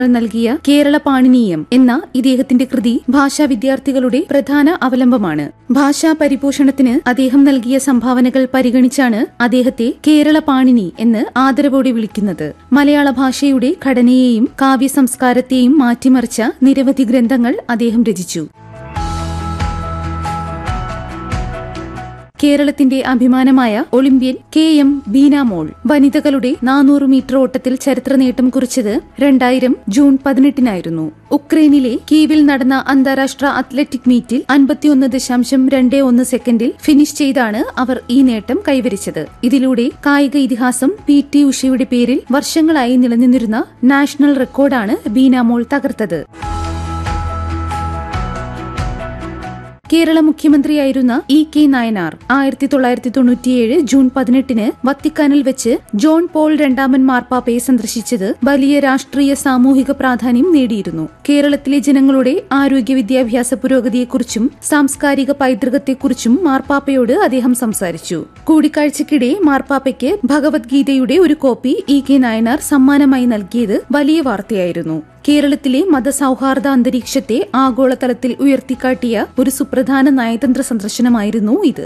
നൽകിയ കേരള പാണിനീയം എന്ന ഇദ്ദേഹത്തിന്റെ കൃതി ഭാഷാ വിദ്യാർത്ഥികളുടെ പ്രധാന അവലംബമാണ് ഭാഷാ പരിപോഷണത്തിന് അദ്ദേഹം നൽകിയ സംഭാവനകൾ പരിഗണിച്ചാണ് അദ്ദേഹത്തെ കേരള പാണിനി എന്ന് ആദരവോടെ വിളിക്കുന്നത് മലയാള ഭാഷയുടെ ഘടനയെയും കാവ്യ സംസ്കാരത്തെയും മാറ്റിമറിച്ച നിരവധി ഗ്രന്ഥങ്ങൾ അദ്ദേഹം രചിച്ചു കേരളത്തിന്റെ അഭിമാനമായ ഒളിമ്പ്യൻ കെ എം ബീനാമോൾ വനിതകളുടെ നാനൂറ് മീറ്റർ ഓട്ടത്തിൽ ചരിത്ര നേട്ടം കുറിച്ചത് രണ്ടായിരം ജൂൺ പതിനെട്ടിനായിരുന്നു ഉക്രൈനിലെ കീവിൽ നടന്ന അന്താരാഷ്ട്ര അത്ലറ്റിക് മീറ്റിൽ അൻപത്തിയൊന്ന് ദശാംശം രണ്ട് ഒന്ന് സെക്കൻഡിൽ ഫിനിഷ് ചെയ്താണ് അവർ ഈ നേട്ടം കൈവരിച്ചത് ഇതിലൂടെ കായിക ഇതിഹാസം പി ടി ഉഷയുടെ പേരിൽ വർഷങ്ങളായി നിലനിന്നിരുന്ന നാഷണൽ റെക്കോർഡാണ് ബീനാമോൾ തകർത്തത് കേരള മുഖ്യമന്ത്രിയായിരുന്ന ഇ കെ നായനാർ ആയിരത്തി തൊള്ളായിരത്തി തൊണ്ണൂറ്റിയേഴ് ജൂൺ പതിനെട്ടിന് വത്തിക്കാനിൽ വെച്ച് ജോൺ പോൾ രണ്ടാമൻ മാർപ്പാപ്പയെ സന്ദർശിച്ചത് വലിയ രാഷ്ട്രീയ സാമൂഹിക പ്രാധാന്യം നേടിയിരുന്നു കേരളത്തിലെ ജനങ്ങളുടെ ആരോഗ്യ വിദ്യാഭ്യാസ പുരോഗതിയെക്കുറിച്ചും സാംസ്കാരിക പൈതൃകത്തെക്കുറിച്ചും മാർപ്പാപ്പയോട് അദ്ദേഹം സംസാരിച്ചു കൂടിക്കാഴ്ചയ്ക്കിടെ മാർപ്പാപ്പയ്ക്ക് ഭഗവത്ഗീതയുടെ ഒരു കോപ്പി ഇ കെ നായനാർ സമ്മാനമായി നൽകിയത് വലിയ വാർത്തയായിരുന്നു കേരളത്തിലെ മതസൌഹാർദ്ദ അന്തരീക്ഷത്തെ ആഗോളതലത്തിൽ ഉയർത്തിക്കാട്ടിയ ഒരു സുപ്രധാന നയതന്ത്ര സന്ദർശനമായിരുന്നു ഇത്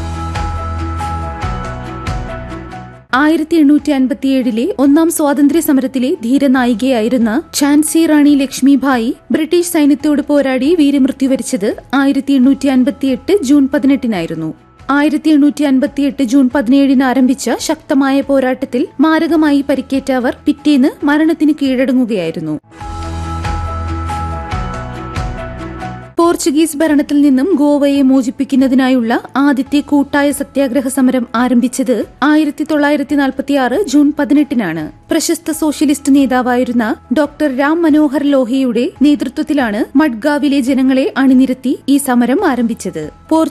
ആയിരത്തി എണ്ണൂറ്റി അൻപത്തിയേഴിലെ ഒന്നാം സ്വാതന്ത്ര്യ സമരത്തിലെ ധീരനായികയായിരുന്ന ഝാൻസി റാണി ലക്ഷ്മിഭായി ബ്രിട്ടീഷ് സൈന്യത്തോട് പോരാടി വീരമൃത്യു വരിച്ചത് ആയിരത്തി എണ്ണൂറ്റി അൻപത്തിയെട്ട് ജൂൺ പതിനെട്ടിനായിരുന്നു ആയിരത്തി എണ്ണൂറ്റി അൻപത്തിയെട്ട് ജൂൺ പതിനേഴിന് ആരംഭിച്ച ശക്തമായ പോരാട്ടത്തിൽ മാരകമായി പരിക്കേറ്റ അവർ പിറ്റേന്ന് മരണത്തിന് കീഴടങ്ങുകയായിരുന്നു പോർച്ചുഗീസ് ഭരണത്തിൽ നിന്നും ഗോവയെ മോചിപ്പിക്കുന്നതിനായുള്ള ആദ്യത്തെ കൂട്ടായ സത്യാഗ്രഹ സമരം ആരംഭിച്ചത് ആയിരത്തി തൊള്ളായിരത്തി നാൽപ്പത്തിയാറ് ജൂൺ പതിനെട്ടിനാണ് പ്രശസ്ത സോഷ്യലിസ്റ്റ് നേതാവായിരുന്ന ഡോക്ടർ രാം മനോഹർ ലോഹിയുടെ നേതൃത്വത്തിലാണ് മഡ്ഗാവിലെ ജനങ്ങളെ അണിനിരത്തി ഈ സമരം ആരംഭിച്ചത്